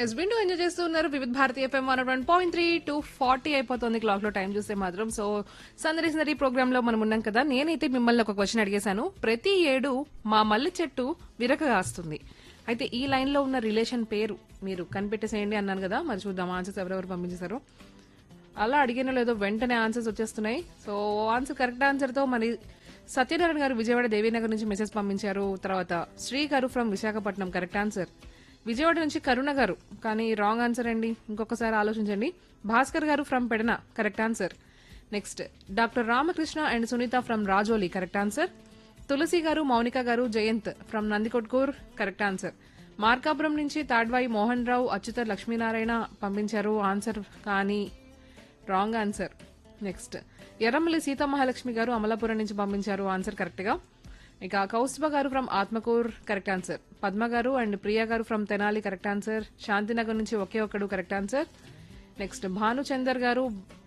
yes వింటూ enjoy చేస్తూ ఉన్నారు Vividh Bharati FM one one point three two forty అయిపోతుంది క్లాక్ లో టైం చూస్తే మాత్రం సో సందడి సందడి ప్రోగ్రామ్ లో మనం ఉన్నాం కదా నేనైతే మిమ్మల్ని ఒక క్వశ్చన్ అడిగేశాను ప్రతి ఏడు మా మల్లె చెట్టు విరక కాస్తుంది అయితే ఈ లైన్ లో ఉన్న రిలేషన్ పేరు మీరు కనిపెట్టేసేయండి అన్నాను కదా మరి చూద్దాం ఆన్సర్స్ ఎవరెవరు పంపించేశారు అలా అడిగిన లేదో వెంటనే ఆన్సర్స్ వచ్చేస్తున్నాయి సో ఆన్సర్ కరెక్ట్ ఆన్సర్ తో మరి సత్యనారాయణ గారు విజయవాడ దేవీనగర్ నుంచి మెసేజ్ పంపించారు తర్వాత Shri garu from Visakhapatnam correct answer Vijayawada నుంచి కరుణ గారు కానీ రాంగ్ ఆన్సర్ అండి ఇంకొకసారి ఆలోచించండి Bhaskar garu from Pedana correct answer next doctor Ramakrishna and Sunitha from Rajoli correct answer Tulasi garu Mounika garu Jayanth from Nandikotkur correct answer Markapuram నుంచి తాడ్వాయి మోహన్ రావు అచ్యుత లక్ష్మీనారాయణ పంపించారు ఆన్సర్ కానీ wrong answer next Erramalli Seethamahalakshmi garu Amalapuram నుంచి పంపించారు ఆన్సర్ కరెక్ట్ గా ఇక Kaustubha garu from Atmakur correct answer Padma garu and Priya garu from Tenali correct answer Shantinagar నుంచి ఒకే ఒక్కడు కరెక్ట్ ఆన్సర్ నెక్స్ట్ భానుచందర్ గారు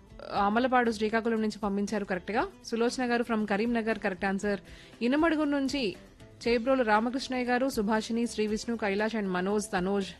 అమలపాడు శ్రీకాకుళం నుంచి పంపించారు కరెక్ట్ గా Sulochana garu from Karimnagar correct answer Inamadugu నుంచి చేబ్రోలు రామకృష్ణయ్య గారు సుభాషిణి శ్రీ విష్ణు కైలాష్ అండ్ మనోజ్ తనోజ్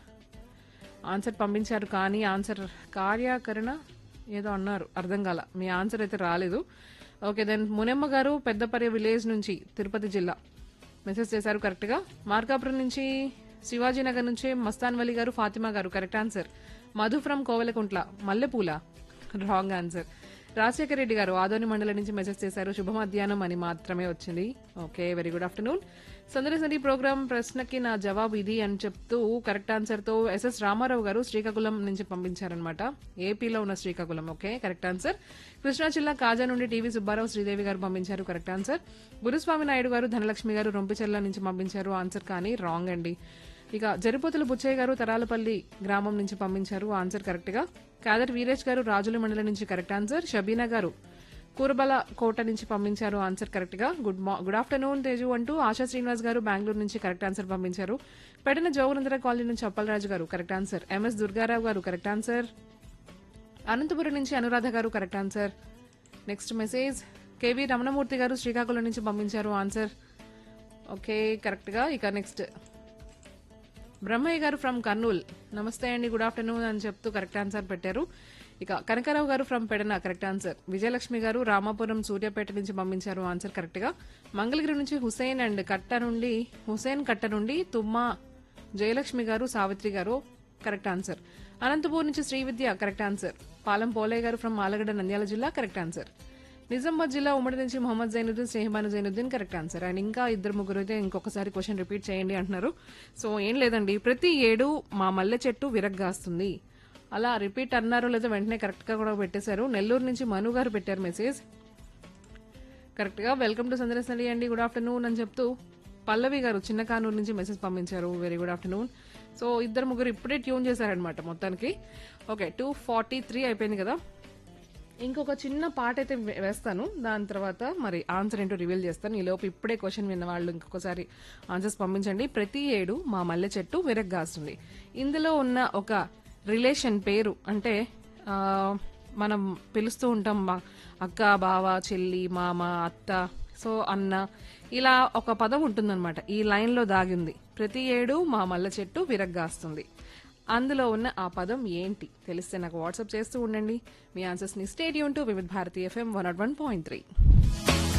ఆన్సర్ పంపించారు కానీ ఆన్సర్ కార్యాకరణ ఏదో అన్నారు అర్థం కాల మీ ఆన్సర్ అయితే రాలేదు ఓకే దెన్ మునెమ్మ గారు పెద్దపర్య విలేజ్ నుంచి తిరుపతి జిల్లా మెసేజ్ చేశారు కరెక్ట్ గా మార్కాపురం నుంచి శివాజీనగర్ నుంచి మస్తాన్ వలి గారు ఫాతిమా గారు correct answer Madhu from Koilkuntla మల్లెపూల రాంగ్ ఆన్సర్ రాజశేఖర రెడ్డి గారు ఆదోని మండలం నుంచి మెసేజ్ చేశారు శుభ మధ్యాహ్నం అని మాత్రమే వచ్చింది ఓకే వెరీ గుడ్ ఆఫ్టర్నూన్ సందడి సందడి ప్రోగ్రామ్ ప్రశ్నకి నా జవాబు ఇది అని చెప్తూ కరెక్ట్ ఆన్సర్ తో ఎస్ఎస్ రామారావు గారు శ్రీకాకుళం నుంచి పంపించారనమాట ఏపీలో ఉన్న Srikakulam okay correct answer Krishna జిల్లా కాజా నుండి టీవీ సుబ్బారావు శ్రీదేవి గారు పంపించారు కరెక్ట్ ఆన్సర్ గురుస్వామి నాయుడు గారు ధనలక్ష్మి గారు రొంపిచెర్ల నుంచి పంపించారు ఆన్సర్ కానీ రాంగ్ అండి ఇక జరిపోతుల బుచ్చయ్య గారు తరాలపల్లి గ్రామం నుంచి పంపించారు ఆన్సర్ కరెక్ట్ గా కాదర్ వీరేష్ గారు రాజుల మండలం నుంచి కరెక్ట్ ఆన్సర్ షబీనా గారు కూరబల కోట నుంచి పంపించారు ఆన్సర్ కరెక్ట్ గా గుడ్ మా గుడ్ ఆఫ్టర్నూన్ తేజు అంటూ ఆశా శ్రీనివాస్ గారు బెంగళూరు నుంచి కరెక్ట్ ఆన్సర్ పంపించారు పెడిన జోగునందర కాలనీ నుంచి అప్పలరాజు గారు కరెక్ట్ ఆన్సర్ ఎంఎస్ దుర్గారావు గారు కరెక్ట్ ఆన్సర్ అనంతపురం నుంచి అనురాధ గారు correct answer next message KV Ramanamurthy గారు శ్రీకాకుళం నుంచి పంపించారు ఆన్సర్ ఓకే కరెక్ట్ గా ఇక నెక్స్ట్ బ్రహ్మయ్య గారు ఫ్రమ్ కర్నూల్ నమస్తే అండి గుడ్ ఆఫ్టర్నూన్ అని చెప్తూ కరెక్ట్ ఆన్సర్ పెట్టారు ఇక కనకరావు గారు from Pedana correct answer Vijayalakshmi గారు రామాపురం సూర్యాపేట నుంచి పంపించారు ఆన్సర్ కరెక్ట్ గా మంగళగిరి నుంచి హుసేన్ అండ్ కట్ట నుండి హుసేన్ కట్ట నుండి తుమ్మ జయలక్ష్మి గారు సావిత్రి గారు కరెక్ట్ ఆన్సర్ అనంతపూర్ నుంచి శ్రీవిద్య కరెక్ట్ ఆన్సర్ పాలెం పోలయ్య గారు ఫ్రమ్ ఆలగడ్డ నంద్యాల జిల్లా కరెక్ట్ ఆన్సర్ నిజామాబాద్ జిల్లా ఉమ్మడి నుంచి Mohammed Zainuddin Snehabanu Zainuddin correct answer and ఇంకా ఇద్దరు ముగ్గురు అయితే ఇంకొకసారి క్వశ్చన్ రిపీట్ చేయండి అంటున్నారు సో ఏం లేదండి ప్రతి ఏడు మా మల్లె చెట్టు విరగ్గాస్తుంది అలా రిపీట్ అన్నారో లేదా వెంటనే కరెక్ట్ గా కూడా పెట్టేశారు నెల్లూరు నుంచి మను గారు పెట్టారు మెసేజ్ కరెక్ట్ గా వెల్కమ్ టు సందర్శనడి అండి గుడ్ ఆఫ్టర్నూన్ అని చెప్తూ పల్లవి గారు చిన్న కానూరు నుంచి మెసేజ్ పంపించారు వెరీ గుడ్ ఆఫ్టర్నూన్ సో ఇద్దరు ముగ్గురు ఇప్పుడే ట్యూన్ చేశారనమాట మొత్తానికి ఓకే టూ ఫార్టీ త్రీ అయిపోయింది కదా ఇంకొక చిన్న పాట అయితే వే- వేస్తాను దాని తర్వాత మరి ఆన్సర్ ఏంటో రివీల్ చేస్తాను ఈ లోపు ఇప్పుడే క్వశ్చన్ విన్న వాళ్ళు ఇంకొకసారి ఆన్సర్స్ పంపించండి ప్రతి ఏడు మా మల్లె చెట్టు విరగ్గాస్తుంది ఇందులో ఉన్న ఒక రిలేషన్ పేరు అంటే ఆ, మనం పిలుస్తూ ఉంటాం మా అక్క బావ చెల్లి మామ అత్త సో అన్న ఇలా ఒక పదం ఉంటుందన్నమాట ఈ లైన్ లో దాగింది ప్రతి ఏడు మా మల్లె చెట్టు విరగ్గాస్తుంది అందులో ఉన్న ఆ పదం ఏంటి తెలిస్తే నాకు వాట్సాప్ చేస్తూ ఉండండి మీ ఆన్సర్స్ ని స్టేడియం to Vividh Bharati FM one nought one point three